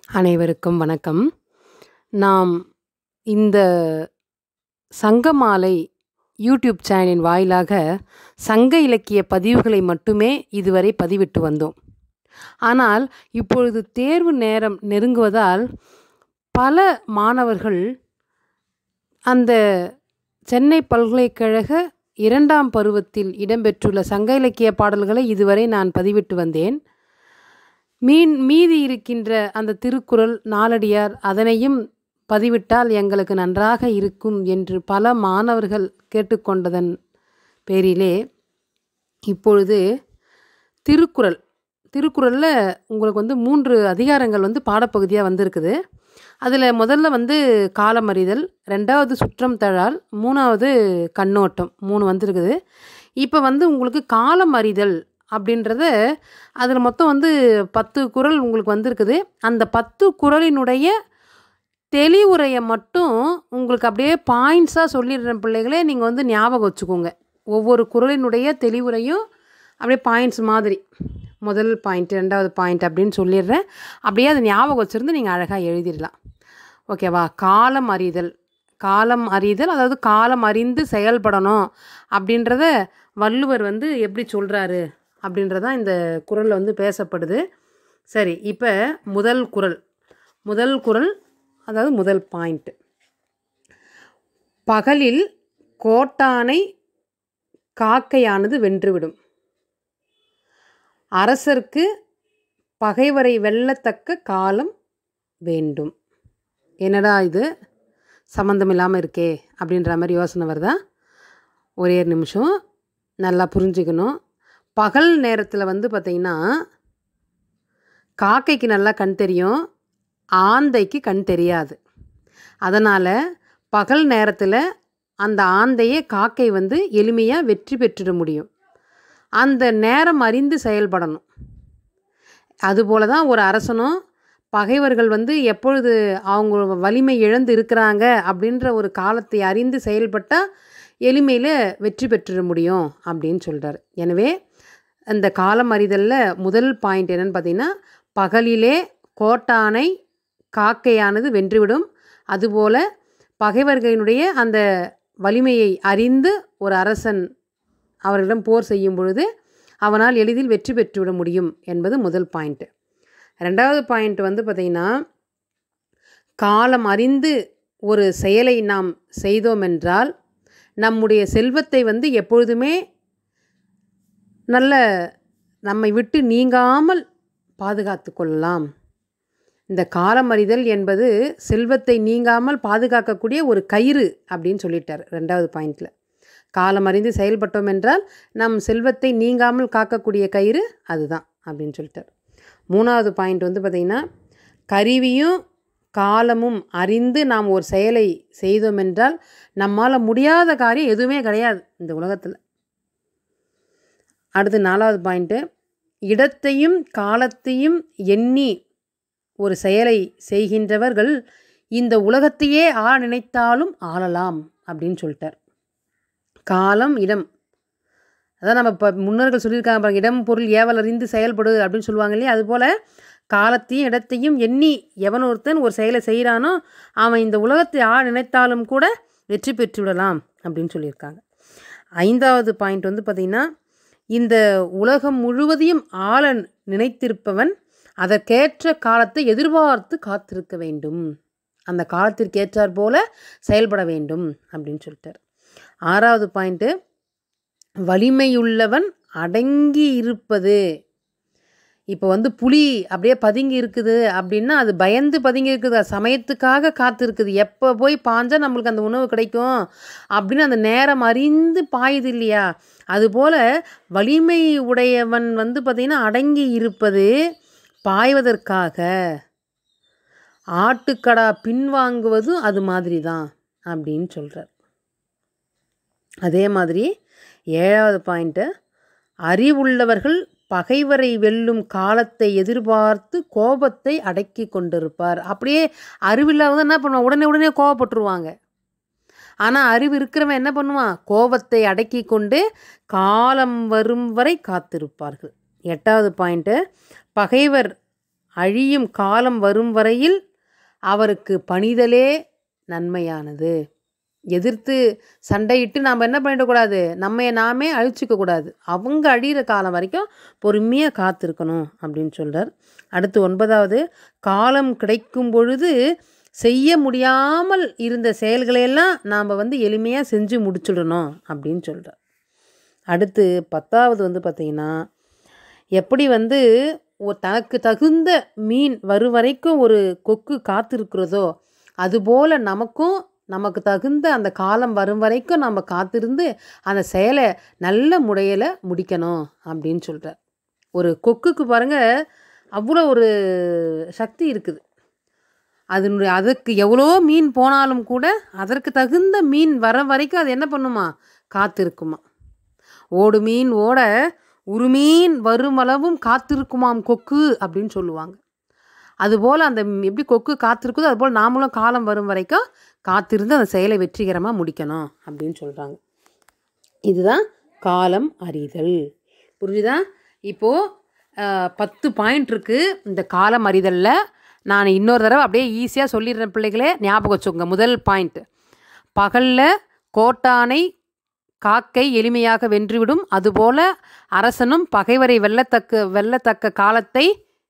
அனைவருக்கும் வணக்கம். நாம் இந்த சங்கமாலை யூடியூப் சேனலின் வாயிலாக சங்க இலக்கிய பதிவுகளை மட்டுமே இதுவரை பதிவிட்டு வந்தோம். ஆனால், இப்பொழுது தேர்வு நேரம் நெருங்குவதால், பல மாணவர்கள் அந்த சென்னை பல்கலைக்கழக 2ஆம் பருவத்தில் இடம்பெற்றுள்ள சங்க இலக்கிய பாடல்களை இதுவரை நான் பதிவிட்டு வந்தேன். மீன் மீதி இருக்கின்ற அந்த திருக்குறள், நாலடியார் அதனையும் பதிவிட்டால் எங்களுக்கு நன்றாக இருக்கும் என்று பல மாணவர்கள் கேட்டுக்கொண்டதன் பேரிலே, இப்பொழுது திருக்குறள் திருக்குறள்ல உங்களுக்கு வந்து 3 அதிகாரங்கள் வந்து பாடப்பகுதியா வந்திருக்குது. அதில முதல்ல வந்து காலமறிதல், 2வது சுற்றம் தழால், 3வது கண்ணோட்டம் 3 வந்திருக்குது. இப்ப வந்து உங்களுக்கு காலமறிதல் அப்படின்றத அதில மொத்தம் வந்து 10 குறள் உங்களுக்கு வந்திருக்குது. அந்த 10 குறளினுடைய தெளிவுரைய மட்டும் உங்களுக்கு அப்படியே பாயிண்ட்ஸா சொல்லிடுறேன் பிள்ளைகளே, நீங்க வந்து ஞாபகம் வச்சுக்கோங்க. ஒவ்வொரு குறளினுடைய தெளிவுரையும் அப்படியே பாயிண்ட்ஸ் மாதிரி. முதல் பாயிண்ட், 2வது பாயிண்ட் அப்படின்னு சொல்லிடுறேன். அப்படியே அத ஞாபகம் வச்சிருந்து நீங்க அழகா எழுதிடலாம். ஓகேவா? காலம் அறிதல் காலம் அறிதல் அதாவது காலம் அறிந்து செயல்படணும் அப்படின்றத வள்ளுவர் வந்து எப்படி சொல்றாரு? அப்படின்றது தான் இந்த குறள்ல வந்து பேசப்படுது. சரி, இப்ப முதல் குறள். முதல் குறள் அதாவது முதல் பாயிண்ட். பகலில் கோட்டானை காக்கையானது வென்றுவிடும். அரசர்க்கு பகைவரை வெல்லத்தக்க காலம் வேண்டும். என்னடா இது? சம்மந்தம் இல்லாம இருக்கே! அப்படின்ற மாரி யோசனை வருதா? ஒரே ஒரு நிமிஷம். நல்லா புரிஞ்சுக்கணும். பகல் நேரத்தில வந்து பார்த்தீங்கன்னா, காக்கைக்கு நல்லா கண் தெரியும். ஆந்தைக்கு கண் தெரியாது. அதனால பகல் நேரத்தில அந்த ஆந்தைய காக்கை வந்து எளிமையா வெற்றி பெற்றுட முடியும். அந்த நேரம் அறிந்து செயல்படணும். அதுபோல தான் ஒரு அரசனும் பகைவர்கள் வந்து எப்பொழுது அவங்க வலிமை இழந்து இருக்கிறாங்க அப்படின்ற ஒரு காலத்தை அறிந்து செயல்பட்டா, எளிமையில வெற்றி பெற்றுட முடியும் அப்படின்னு சொல்றாரு. எனவே, அந்த காலம் அறிதல்ல முதல் பாயிண்ட் என்னன்னு பார்த்தீங்கன்னா, பகலிலே கோட்டானை காக்கையானது வென்றுவிடும். அதுபோல பகைவர்களினுடைய அந்த வலிமையை அறிந்து ஒரு அரசன் அவர்களிடம் போர் செய்யும் பொழுது, அவனால் எளிதில் வெற்றி பெற்றுவிட முடியும் என்பது முதல் பாயிண்ட். 2வது பாயிண்ட் வந்து பார்த்தீங்கன்னா, காலம் அறிந்து ஒரு செயலை நாம் செய்தோமென்றால், நம்முடைய செல்வத்தை வந்து எப்பொழுதுமே நல்ல நம்மை விட்டு நீங்காமல் பாதுகாத்துக் கொள்ளலாம். இந்த காலம் அறிதல் என்பது செல்வத்தை நீங்காமல் பாதுகாக்கக்கூடிய ஒரு கயிறு அப்படின்னு சொல்லிட்டாரு 2வது பாயிண்ட்ல. காலம் அறிந்து செயல்பட்டோம் என்றால், நம் செல்வத்தை நீங்காமல் காக்கக்கூடிய கயிறு அதுதான் அப்படின்னு சொல்லிட்டாரு. 3வது பாயிண்ட் வந்து பார்த்தீங்கன்னா, கருவியும் காலமும் அறிந்து நாம் ஒரு செயலை செய்தோம் என்றால், நம்மால முடியாத காரியம் எதுவுமே கிடையாது இந்த உலகத்தில. அடுத்து 4வது பாயிண்ட். இடத்தையும் காலத்தையும் எண்ணி ஒரு செயலை செய்கின்றவர்கள், இந்த உலகத்தையே ஆள நினைத்தாலும் ஆளலாம் அப்படின்னு சொல்லிட்டார். காலம், இடம். அதான் நம்ம இப்ப முன்னோர்கள் சொல்லியிருக்காங்க பாருங்க, "இடம், பொருள் ஏவல் அறிந்து செயல்படு" அப்படின்னு சொல்லுவாங்க இல்லையா? அதுபோல காலத்தையும், இடத்தையும் எண்ணி எவன் ஒருத்தன் ஒரு செயலை செய்றானோ, அவன் இந்த உலகத்தை ஆள நினைத்தாலும் கூட வெற்றி பெற்று விடலாம் அப்படின்னு சொல்லியிருக்காங்க. 5வது பாயிண்ட் வந்து பார்த்தீங்கன்னா, இந்த உலகம் முழுவதையும் ஆள நினைத்திருப்பவன், அதற்கேற்ற காலத்தை எதிர்பார்த்து காத்திருக்க வேண்டும். அந்த காலத்திற்கு ஏற்றாற் போல செயல்பட வேண்டும் அப்படின்னு சொல்லிட்டாரு. 6வது பாயிண்ட். வலிமையுள்ளவன் அடங்கி இருப்பது. இப்ப வந்து புலி அப்படியே பதுங்கி இருக்குது அப்படின்னா, அது பயந்து பதுங்கி இருக்குது. அது சமயத்துக்காக காத்திருக்குது. எப்ப போய் பாஞ்சா நம்மளுக்கு அந்த உணவு கிடைக்கும் அப்படின்னு அந்த நேரம் அறிந்து பாயுது இல்லையா? அதுபோல வலிமை உடையவன் வந்து பார்த்தீங்கன்னா, அடங்கி இருப்பது பாய்வதற்காக. ஆட்டுக்கடா பின்வாங்குவதும் அது மாதிரி தான் அப்படின்னு சொல்றார். அதே மாதிரி 7வது பாயிண்ட். அறிவுள்ளவர்கள் பகைவரை வெல்லும் காலத்தை எதிர்பார்த்து கோபத்தை அடக்கிக் கொண்டிருப்பார். அப்படியே அறிவில்லாதவங்க என்ன பண்ணுவாங்க? உடனே உடனே கோவப்பட்டுருவாங்க. ஆனா, அறிவு இருக்கிறவன் என்ன பண்ணுவான்? கோபத்தை அடக்கிக் கொண்டு காலம் வரும் வரை காத்திருப்பார்கள். 8வது பாயிண்ட். பகைவர் அழியும் காலம் வரும் வரையில் அவருக்கு பணிதலே நன்மையானது எதிர்த்து சண்டையிட்டு நாம் என்ன பண்ணிடக்கூடாது நம்ம நாமே அழிச்சிக்க கூடாது அவங்க அழியிற காலம் வரைக்கும் பொறுமையாக காத்திருக்கணும் அப்படின்னு சொல்கிறார் அடுத்து ஒன்பதாவது காலம் கிடைக்கும் பொழுது செய்ய முடியாமல் இருந்த செயல்களையெல்லாம் நாம் வந்து எளிமையாக செஞ்சு முடிச்சிடணும் அப்படின்னு சொல்கிறார் அடுத்து பத்தாவது வந்து பார்த்திங்கன்னா எப்படி வந்து ஒரு தனக்கு தகுந்த மீன் வரும் வரைக்கும் ஒரு கொக்கு காத்திருக்கிறதோ அதுபோல் நமக்கும் நமக்கு தகுந்த அந்த காலம் வரும் வரைக்கும் நம்ம காத்திருந்து அந்த செயலை நல்ல முறையில் முடிக்கணும் அப்படின்னு சொல்கிறார் ஒரு கொக்குக்கு பாருங்கள் அவ்வளோ ஒரு சக்தி இருக்குது அதனுடைய அதுக்கு எவ்வளோ மீன் போனாலும் கூட அதற்கு தகுந்த மீன் வர வரைக்கும் அது என்ன பண்ணுமா காத்திருக்குமா ஓடு மீன் ஓட ஒரு மீன் வருமளவும் காத்திருக்குமாம் கொக்கு அப்படின்னு சொல்லுவாங்க அதுபோல் அந்த எப்படி கொக்கு காத்திருக்குதோ அதுபோல் நாமளும் காலம் வரும் வரைக்கும் காத்திருந்து அந்த செயலை வெற்றிகரமாக முடிக்கணும் அப்படின்னு சொல்கிறாங்க இதுதான் காலம் அறிதல் புரிஞ்சுதா இப்போது பத்து பாயிண்ட் இருக்குது இந்த காலம் அறிதலில் நான் இன்னொரு தடவை அப்படியே ஈஸியாக சொல்லிடுறேன் பிள்ளைகளே ஞாபகம் வச்சுக்கோங்க முதல் பாயிண்ட் பகலில் கோட்டானை காக்கை எளிமையாக வென்றுவிடும் அதுபோல அரசனும் பகைவரை வெல்லத்தக்க வெல்லத்தக்க காலத்தை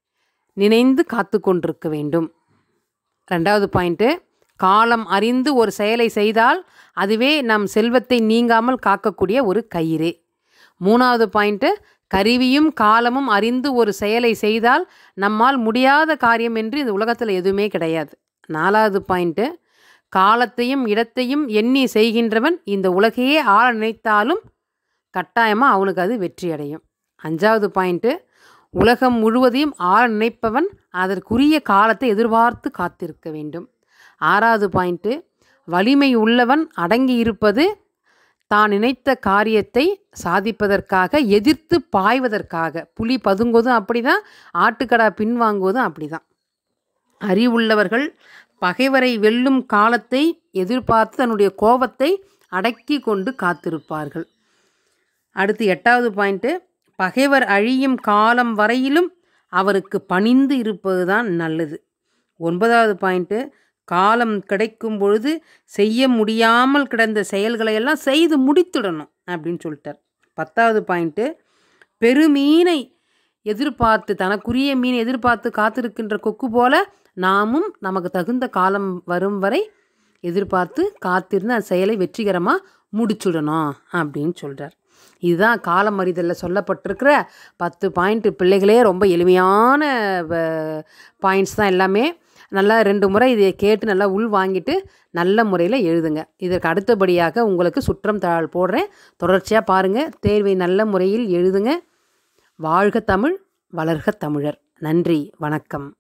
நினைந்து காத்து கொண்டிருக்க வேண்டும் ரெண்டாவது பாயிண்ட்டு காலம் அறிந்து ஒரு செயலை செய்தால் அதுவே நம் செல்வத்தை நீங்காமல் காக்கக்கூடிய ஒரு கயிறு மூணாவது பாயிண்ட்டு கருவியும் காலமும் அறிந்து ஒரு செயலை செய்தால் நம்மால் முடியாத காரியம் என்று இந்த உலகத்தில் எதுவுமே கிடையாது நாலாவது பாயிண்ட்டு காலத்தையும் இடத்தையும் எண்ணி செய்கின்றவன் இந்த உலகையே ஆள நினைத்தாலும் கட்டாயமாக அவனுக்கு அது வெற்றி அடையும் அஞ்சாவது பாயிண்ட்டு உலகம் முழுவதையும் ஆள நினைப்பவன் அதற்குரிய காலத்தை எதிர்பார்த்து காத்திருக்க வேண்டும் ஆறாவது பாயிண்ட்டு வலிமை உள்ளவன் அடங்கி இருப்பது தான் நினைத்த காரியத்தை சாதிப்பதற்காக எதிர்த்து பாய்வதற்காக புலி பதுங்குவதும் அப்படி தான் ஆட்டுக்கடா பின்வாங்குவதும் அப்படி தான் அறிவுள்ளவர்கள் பகைவரை வெல்லும் காலத்தை எதிர்பார்த்து தன்னுடைய கோபத்தை அடக்கி கொண்டு காத்திருப்பார்கள் அடுத்து எட்டாவது பாயிண்ட்டு பகைவர் அழியும் காலம் வரையிலும் அவருக்கு பணிந்து இருப்பது தான் நல்லது ஒன்பதாவது பாயிண்ட்டு காலம் கிடைக்கும் பொழுது செய்ய முடியாமல் கிடந்த செயல்களை எல்லாம் செய்து முடித்துடணும் அப்படின்னு சொல்லிட்டார் பத்தாவது பாயிண்ட்டு பெருமீனை எதிர்பார்த்து தனக்குரிய மீன் எதிர்பார்த்து காத்திருக்கின்ற கொக்கு போல நாமும் நமக்கு தகுந்த காலம் வரும் வரை எதிர்பார்த்து காத்திருந்து அந்த செயலை வெற்றிகரமாக முடிச்சுடணும் அப்படின்னு சொல்கிறார் இதுதான் காலம் அறிதலில் சொல்லப்பட்டிருக்கிற பத்து பாயிண்ட்டு பிள்ளைகளே ரொம்ப எளிமையான பாயிண்ட்ஸ் தான் எல்லாமே நல்லா ரெண்டு முறை இதை கேட்டு நல்லா உள் வாங்கிட்டு நல்ல முறையில் எழுதுங்க இதற்கு அடுத்தபடியாக உங்களுக்கு சுற்றம் தாள் போடுறேன் தொடர்ச்சியாக பாருங்கள் தேர்வை நல்ல முறையில் எழுதுங்க வாழ்க தமிழ் வளர்க தமிழர் நன்றி வணக்கம்